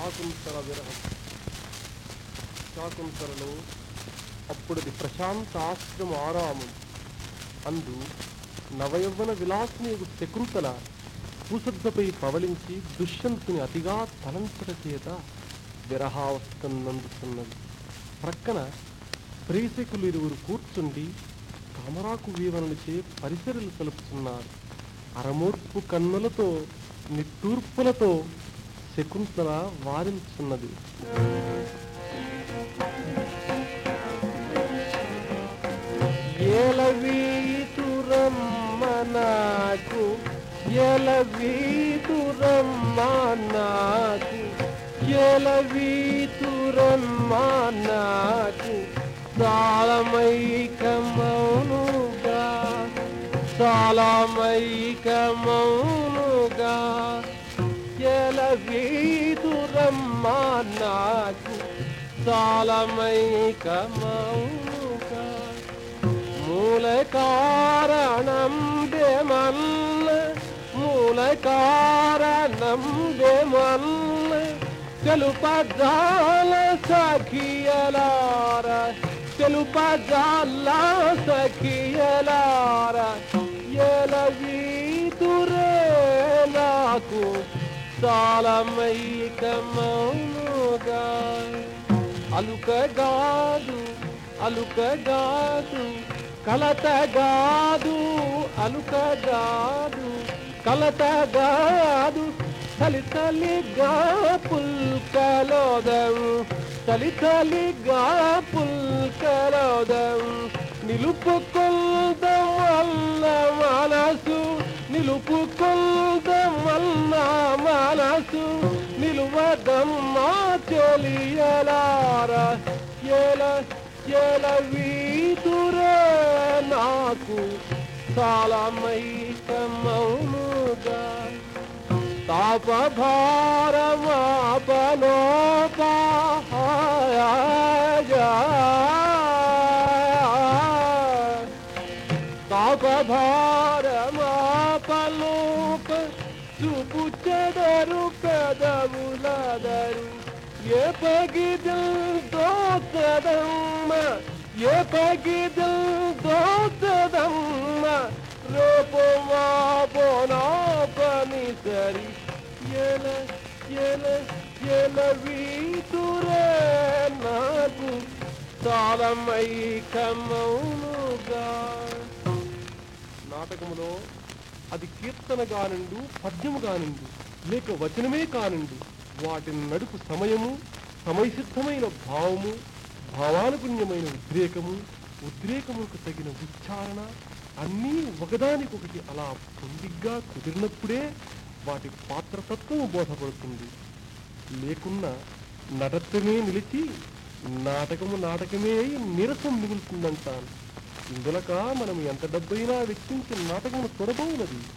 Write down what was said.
శాకుంతల విరహం శాకుంతలలో అప్పుడది ప్రశాంత ఆశ్రమ ఆరామం అందు నవయవ్వన విలాసిని శకుంతల భూసద్దపై పవళించి దుష్యంతుని అతిగా తలంచట చేత విరహావస్థనందుతున్నది ప్రక్కన ప్రేసకులు ఇరువురు కూర్చుండి తామరాకు వీవనలచే పరిసరలు కలుపుతున్నారు అరమూర్పు కన్నులతో నిట్టూర్పులతో శకుంతల వారించున్నది ఎలవీతురమ్మ నాకు ఎలవీతురమ్మ నాకు ఎలవీతురమ్మ నాకు సాలమైకమౌనుగా సాలమైకమౌనుగా ఎలవీతురమ్మ నాకు సాలమైకమౌనుగా మూల కారణం దేమల్ల మూల కారణం దేమల్ల తెలుపజాల సఖియలార తెలుపజాల సఖియలార ఎలవీతురే నాకు సాలమైకమౌనుగా అలుకగాదు అలుకగాదు కలతగాదు అలుకగాదు కలతగాదు తలి తలిగా పుల్కలోదం తలి తలిగా పుల్కలోదం నిలుపుకొల్దం వల్ల మనసు నిలుపుకొల్దం వల్ల మనసు నిలువదమ్మా చెలియలార ఎల ఎల వీతురే నాకు సాలమైకమౌనుగా తాపభారమాపలోప చూపు చెదరు పెదవులదరు ఏ పగిదల్ దోచదమ్మ ఏ పగిదల్ దోచదమ్మ రేపు మా పోనా పని సరి ఎల ఎల ఎల వీతురే నాకు తాళమైకమౌనుగా నాటకములో అది కీర్తన కానిండు పద్యము కానిండు లేక వచనమే కానిండు వాటిని నడుపు సమయము సమయసిద్ధమైన భావము భావానుగుణ్యమైన ఉద్రేకము ఉద్రేకములకు తగిన ఉచ్చారణ అన్నీ ఒకదానికొకటి అలా పొందిగ్గా కుదిరినప్పుడే వాటి పాత్రతత్వము బోధపడుతుంది లేకున్నా నటత్వమే నిలిచి నాటకము నాటకమే అయి నీరసం మిగులుతుందంటాను ఇందులక మనం ఎంత డబ్బైనా వెచ్చించి నాటకము తొడబోనది